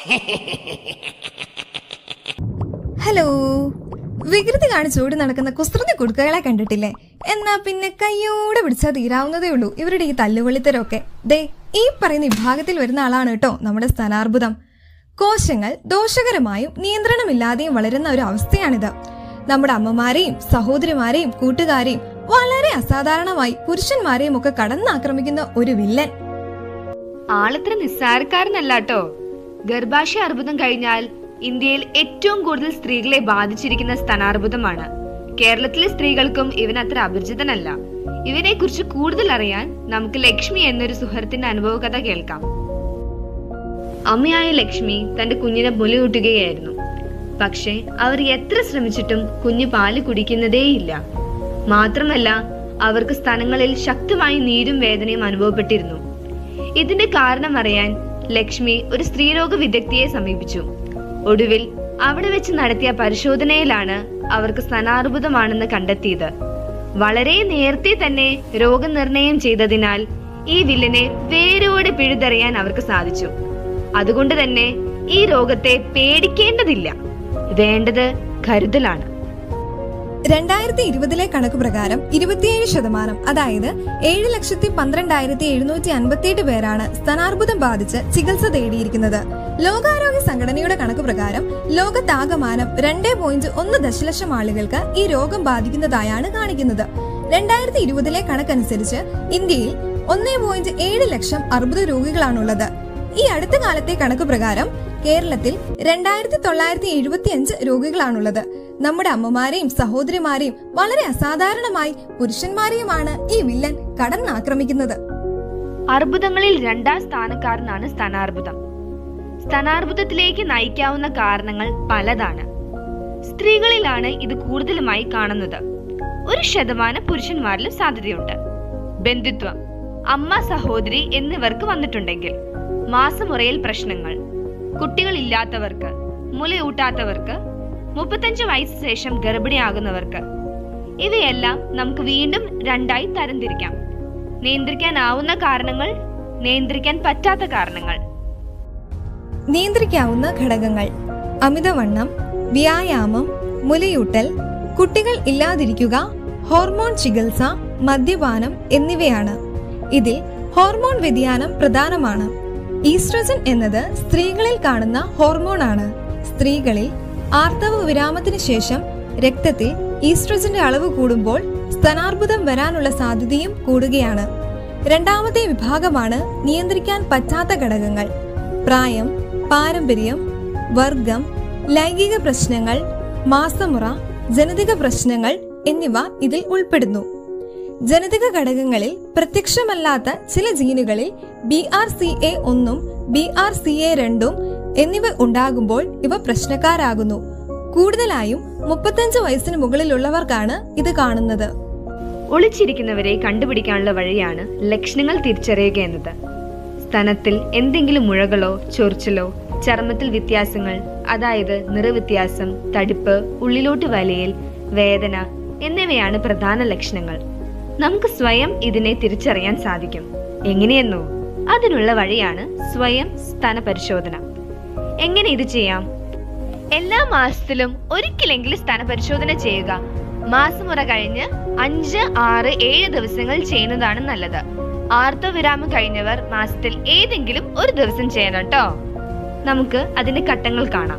hello വികൃതി കാണിച്ച് ഓടി നടക്കുന്ന കുസൃതി കുടുക്കകളെ കണ്ടിട്ടില്ലേ എന്നാ പിന്നെ കയ്യോടെ പിടിച്ചാൽ തീരാവുന്നതേ ഉള്ളൂ ഇവരുടെ ഈ തല്ലുകൊള്ളിത്തരമൊക്കെ ദേ ഈ പറയുന്ന വിഭാഗത്തിൽ വരുന്ന ആളാണ് കേട്ടോ നമ്മുടെ സ്ഥാനാർബുദം കോശങ്ങൾ ദോഷകരമായും നിയന്ത്രണമില്ലാതെയും വളരുന്ന ഒരു അവസ്ഥയാണിത് നമ്മുടെ അമ്മമാരെയും സഹോദരിമാരെയും കൂട്ടുകാരെയും വളരെ അസാധാരണമായി പുരുഷന്മാരെയും ഒക്കെ കടന്നാക്രമിക്കുന്ന ഒരു വില്ലൻ ആളിത്ര നിസ്സാരക്കാരനല്ല കേട്ടോ ഗർഭാശയ അർബുദം കഴിഞ്ഞാൽ ഇന്ത്യയിൽ ഏറ്റവും കൂടുതൽ സ്ത്രീകളെ ബാധിച്ചിരിക്കുന്ന സ്ഥാനാർബുദമാണ് കേരളത്തിലെ സ്ത്രീകൾക്കും ഇവൻ അത്ര അപരിചിതനല്ല ഇവനെ കുറിച്ച് കൂടുതൽ അറിയാൻ നമുക്ക് ലക്ഷ്മി എന്നൊരു സുഹൃത്തിന്റെ അനുഭവ കഥ കേൾക്കാം അമ്മയായ ലക്ഷ്മി തന്റെ കുഞ്ഞിനെ മുലയൂട്ടുകയായിരുന്നു പക്ഷേ അവർ എത്ര ശ്രമിച്ചിട്ടും കുഞ്ഞ് പാല് കുടിക്കുന്നതേയില്ല മാത്രമല്ല അവർക്ക് സ്ഥലങ്ങളിൽ ശക്തമായി നീരും വേദനയും അനുഭവപ്പെട്ടിരുന്നു ഇതിന്റെ കാരണം അറിയാൻ ലക്ഷ്മി ഒരു സ്ത്രീരോഗ വിദഗ്ധയെ സമീപിച്ചു ഒടുവിൽ അവിടെ വെച്ച് നടത്തിയ പരിശോധനയിലാണ് അവർക്ക് സ്തനാർബുദമാണെന്ന് കണ്ടെത്തിയത് വളരെ നേരത്തെ തന്നെ രോഗനിർണയം ചെയ്തതിനാൽ ഈ വില്ലനെ വേരോടെ പിഴുതെറിയാൻ അവർക്ക് സാധിച്ചു അതുകൊണ്ട് തന്നെ ഈ രോഗത്തെ പേടിക്കേണ്ടതില്ല വേണ്ടത് കരുതലാണ് രണ്ടായിരത്തി ഇരുപതിലെ കണക്ക് പ്രകാരം ഇരുപത്തിയേഴ് ശതമാനം അതായത് ഏഴ് ലക്ഷത്തി പന്ത്രണ്ടായിരത്തി എഴുന്നൂറ്റി അൻപത്തിയെട്ട് പേരാണ് സ്തനാർബുദം ബാധിച്ച് ചികിത്സ തേടിയിരിക്കുന്നത് ലോകാരോഗ്യ സംഘടനയുടെ കണക്ക് പ്രകാരം ലോകത്താകമാനം രണ്ടേ പോയിന്റ് ഒന്ന് ദശലക്ഷം ആളുകൾക്ക് ഈ രോഗം ബാധിക്കുന്നതായാണ് കാണിക്കുന്നത് രണ്ടായിരത്തി ഇരുപതിലെ കണക്കനുസരിച്ച് ഇന്ത്യയിൽ ഒന്നേ പോയിന്റ് ഏഴ് ലക്ഷം അർബുദ രോഗികളാണുള്ളത് ഈ അടുത്ത കാലത്തെ കണക്ക് പ്രകാരം കേരളത്തിൽ രണ്ടായിരത്തി തൊള്ളായിരത്തി എഴുപത്തി അഞ്ച് രോഗികളാണുള്ളത് നമ്മുടെ അമ്മമാരെയും സഹോദരിമാരെയും വളരെ അസാധാരണമായി പുരുഷന്മാരെയുമാണ് ഈ വില്ലൻ കടന്നാക്രമിക്കുന്നത് അർബുദങ്ങളിൽ രണ്ടാം സ്ഥാനക്കാരനാണ് സ്തനാർബുദം സ്തനാർബുദത്തിലേക്ക് നയിക്കാവുന്ന കാരണങ്ങൾ പലതാണ് സ്ത്രീകളിലാണ് ഇത് കൂടുതലുമായി കാണുന്നത് ഒരു ശതമാനം പുരുഷന്മാരിലും സാധ്യതയുണ്ട് ബന്ധുത്വം അമ്മ സഹോദരി എന്നിവർക്ക് വന്നിട്ടുണ്ടെങ്കിൽ മാസമുറയിൽ പ്രശ്നങ്ങൾ കുട്ടികളില്ലാത്തവർക്ക് മുലയൂട്ടാത്തവർക്ക് മുപ്പത്തഞ്ച് വയസ്സ് ശേഷം ഗർഭിണിയാകുന്നവർക്ക് ഇവയെല്ലാം നമുക്ക് വീണ്ടും രണ്ടായി തരംതിരിക്കാം നിയന്ത്രിക്കാനാവുന്ന കാരണങ്ങൾ നിയന്ത്രിക്കാൻ പറ്റാത്ത കാരണങ്ങൾ നിയന്ത്രിക്കാവുന്ന ഘടകങ്ങൾ അമിതവണ്ണം വ്യായാമം മുലയൂട്ടൽ കുട്ടികൾ ഇല്ലാതിരിക്കുക ഹോർമോൺ ചികിത്സ മദ്യപാനം എന്നിവയാണ് ഇതിൽ ഹോർമോൺ വ്യതിയാനം പ്രധാനമാണ് ഈസ്ട്രജൻ എന്നത് സ്ത്രീകളിൽ കാണുന്ന ഹോർമോണാണ് സ്ത്രീകളിൽ ആർത്തവ വിരാമത്തിന് ശേഷം രക്തത്തിൽ ഈസ്ട്രജന്റെ അളവ് കൂടുമ്പോൾ സ്തനാർബുദം വരാനുള്ള സാധ്യതയും കൂടുകയാണ് രണ്ടാമത്തെ വിഭാഗമാണ് നിയന്ത്രിക്കാൻ പറ്റാത്ത ഘടകങ്ങൾ പ്രായം പാരമ്പര്യം വർഗം ലൈംഗിക പ്രശ്നങ്ങൾ മാസമുറ ജനിതക പ്രശ്നങ്ങൾ എന്നിവ ഇതിൽ ഉൾപ്പെടുന്നു ജനിതക ഘടകങ്ങളിൽ പ്രത്യക്ഷമല്ലാത്ത ചില ജീനുകളിൽ ബി ആർ സി എ ഒന്നും ബി ആർ സി എ രണ്ടും എന്നിവ ഉണ്ടാകുമ്പോൾ ഇവ പ്രശ്നക്കാരാകുന്നു കൂടുതലായും മുപ്പത്തഞ്ച് വയസ്സിന് മുകളിലുള്ളവർക്കാണ് ഇത് കാണുന്നത് ഒളിച്ചിരിക്കുന്നവരെ കണ്ടുപിടിക്കാനുള്ള വഴിയാണ് ലക്ഷണങ്ങൾ തിരിച്ചറിയുക എന്നത് സ്തനത്തിൽ എന്തെങ്കിലും മുഴകളോ ചൊറിച്ചിലോ ചർമ്മത്തിൽ വ്യത്യാസങ്ങൾ അതായത് നിറവ്യത്യാസം തടിപ്പ് ഉള്ളിലോട്ട് വലിയൽ വേദന എന്നിവയാണ് പ്രധാന ലക്ഷണങ്ങൾ നമുക്ക് സ്വയം ഇതിനെ തിരിച്ചറിയാൻ സാധിക്കും എങ്ങനെയെന്നോ അതിനുള്ള വഴിയാണ് സ്വയം സ്തന പരിശോധന എങ്ങനെ ഇത് ചെയ്യാം എല്ലാ മാസത്തിലും ഒരിക്കലെങ്കിലും സ്തന പരിശോധന ചെയ്യുക മാസമുറ കഴിഞ്ഞ് അഞ്ച് ആറ് ഏഴ് ദിവസങ്ങൾ ചെയ്യുന്നതാണ് നല്ലത് ആർത്തവിരാമം കഴിഞ്ഞവർ മാസത്തിൽ ഏതെങ്കിലും ഒരു ദിവസം ചെയ്യണം കേട്ടോ നമുക്ക് അതിന്റെ ഘട്ടങ്ങൾ കാണാം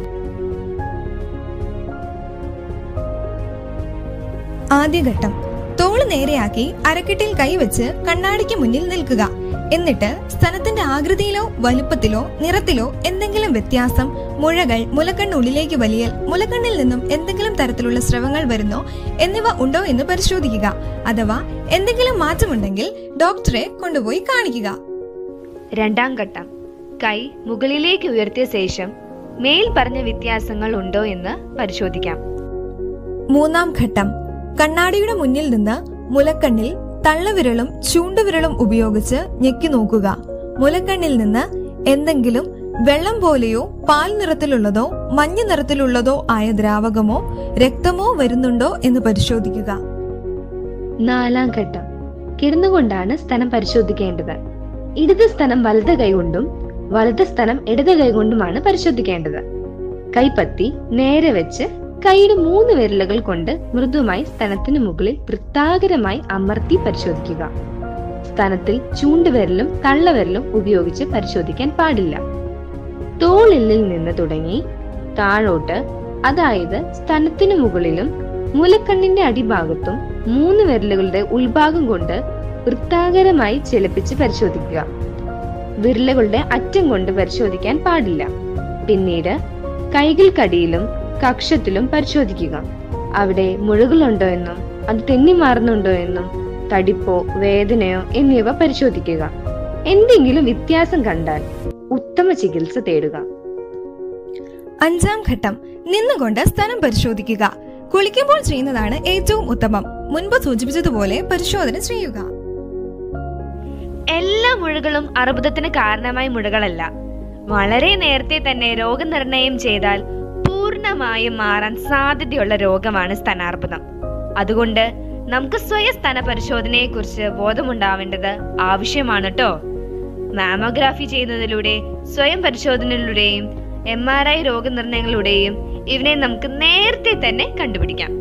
ആദ്യഘട്ടം തോള് നേരെയാക്കി അരക്കെട്ടിൽ കൈവച്ച് കണ്ണാടിക്ക് മുന്നിൽ നിൽക്കുക എന്നിട്ട് സ്തനത്തിന്റെ ആകൃതിയിലോ വലുപ്പത്തിലോ നിറത്തിലോ എന്തെങ്കിലും വ്യത്യാസം മുഴകൾ മുലക്കണ്ണുള്ളിലേക്ക് വലിയൽ മുലക്കണ്ണിൽ നിന്നും എന്തെങ്കിലും തരത്തിലുള്ള സ്രവങ്ങൾ വരുന്നോ എന്നിവ ഉണ്ടോ എന്ന് പരിശോധിക്കുക അഥവാ എന്തെങ്കിലും മാറ്റമുണ്ടെങ്കിൽ ഡോക്ടറെ കൊണ്ടുപോയി കാണിക്കുക രണ്ടാം ഘട്ടം കൈ മുകളിലേക്ക് ഉയർത്തിയ ശേഷം മേൽ പറഞ്ഞ വ്യത്യാസങ്ങൾ ഉണ്ടോ എന്ന് പരിശോധിക്കാം മൂന്നാം ഘട്ടം കണ്ണാടിയുടെ മുന്നിൽ നിന്ന് മുലക്കണ്ണിൽ തള്ളവിരലും ചൂണ്ടുവിരലും ഉപയോഗിച്ച് ഞെക്കി നോക്കുക മുലക്കണ്ണിൽ നിന്ന് എന്തെങ്കിലും വെള്ളം പോലെയോ പാൽ നിറത്തിലുള്ളതോ മഞ്ഞ നിറത്തിലുള്ളതോ ആയ ദ്രാവകമോ രക്തമോ വരുന്നുണ്ടോ എന്ന് പരിശോധിക്കുക നാലാം ഘട്ടം കിടന്നുകൊണ്ടാണ് സ്തനം പരിശോധിക്കേണ്ടത് ഇടത് സ്തനം വലത് കൈകൊണ്ടും വലത് സ്ഥലം ഇടത് കൈകൊണ്ടുമാണ് പരിശോധിക്കേണ്ടത് കൈപ്പത്തി നേരെ വെച്ച് കൈയുടെ മൂന്ന് വിരലുകൾ കൊണ്ട് മൃദുവായി സ്തനത്തിന് മുകളിൽ വൃത്താകരമായി അമർത്തി പരിശോധിക്കുക സ്തനത്തിൽ ചൂണ്ടുവിരലും തള്ളവിരലും ഉപയോഗിച്ച് പരിശോധിക്കാൻ പാടില്ല തോളിലിൽ നിന്ന് തുടങ്ങി താഴോട്ട് അതായത് സ്തനത്തിനു മുകളിലും മുലക്കണ്ണിന്റെ അടിഭാഗത്തും മൂന്ന് വിരലുകളുടെ ഉൾഭാഗം കൊണ്ട് വൃത്താകരമായി ചലിപ്പിച്ച് പരിശോധിക്കുക വിരലുകളുടെ അറ്റം കൊണ്ട് പരിശോധിക്കാൻ പാടില്ല പിന്നീട് കൈകൾക്കടിയിലും കക്ഷത്തിലും പരിശോധിക്കുക അവിടെ മുഴകളുണ്ടോ എന്നും അത് തെന്നി മാറുന്നുണ്ടോ എന്നും തടിപ്പോ വേദനയോ എന്നിവ പരിശോധിക്കുക എന്തെങ്കിലും വ്യത്യാസം കണ്ടാൽ ഉത്തമ ചികിത്സ തേടുക അഞ്ചാം ഘട്ടം നിന്നുകൊണ്ട് സ്ഥലം പരിശോധിക്കുക കുളിക്കുമ്പോൾ ചെയ്യുന്നതാണ് ഏറ്റവും ഉത്തമം മുൻപ് സൂചിപ്പിച്ചതുപോലെ പരിശോധന ചെയ്യുക എല്ലാ മുഴകളും അർബുദത്തിന് കാരണമായ മുഴകളല്ല വളരെ നേരത്തെ തന്നെ രോഗനിർണയം ചെയ്താൽ പൂർണ്ണമായും മാറാൻ സാധ്യതയുള്ള രോഗമാണ് സ്തനാർബുദം അതുകൊണ്ട് നമുക്ക് സ്വയം സ്തന പരിശോധനയെ കുറിച്ച് ബോധമുണ്ടാവേണ്ടത് ആവശ്യമാണ് കേട്ടോ മാമോഗ്രാഫി ചെയ്യുന്നതിലൂടെ സ്വയം പരിശോധനയിലൂടെയും എം ആർ ഐ രോഗനിർണയങ്ങളിലൂടെയും ഇവനെ നമുക്ക് നേരത്തെ തന്നെ കണ്ടുപിടിക്കാം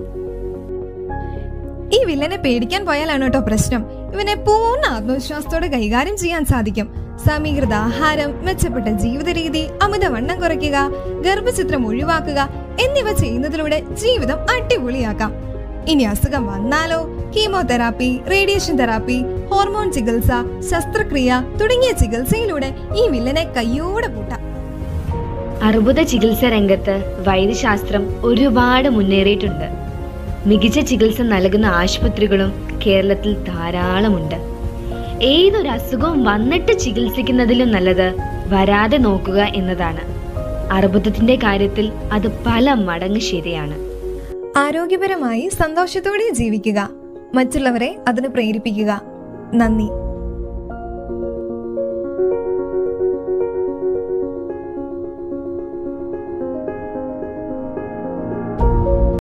ഈ വില്ലനെ പേടിക്കാൻ പോയാലാണ് കേട്ടോ പ്രശ്നം ഇവനെ പൂർണ്ണ ആത്മവിശ്വാസത്തോടെ കൈകാര്യം ചെയ്യാൻ സാധിക്കും സമീകൃത ആഹാരം മെച്ചപ്പെട്ട ജീവിത രീതി അമിതവണ്ണം കുറയ്ക്കുക ഗർഭചിത്രം ഒഴിവാക്കുക എന്നിവ ചെയ്യുന്നതിലൂടെ ജീവിതം അടിപൊളിയാക്കാം ഇനി അസുഖം വന്നാലോ കീമോതെറാപ്പി റേഡിയേഷൻ തെറാപ്പി ഹോർമോൺ ചികിത്സ ശസ്ത്രക്രിയ തുടങ്ങിയ ചികിത്സയിലൂടെ ഈ വില്ലനെ കയ്യോടെ പൂട്ടാം അർബുദ ചികിത്സ രംഗത്ത് വൈദ്യശാസ്ത്രം ഒരുപാട് മുന്നേറിയിട്ടുണ്ട് മികച്ച ചികിത്സ നൽകുന്ന ആശുപത്രികളും കേരളത്തിൽ ധാരാളമുണ്ട് ഏതൊരു അസുഖവും വന്നിട്ട് ചികിത്സിക്കുന്നതിലും നല്ലത് വരാതെ നോക്കുക എന്നതാണ് അർബുദത്തിന്റെ കാര്യത്തിൽ അത് പല മടങ്ങ് ശരിയാണ് ആരോഗ്യപരമായി സന്തോഷത്തോടെ ജീവിക്കുക മറ്റുള്ളവരെ അതിന് പ്രേരിപ്പിക്കുക നന്ദി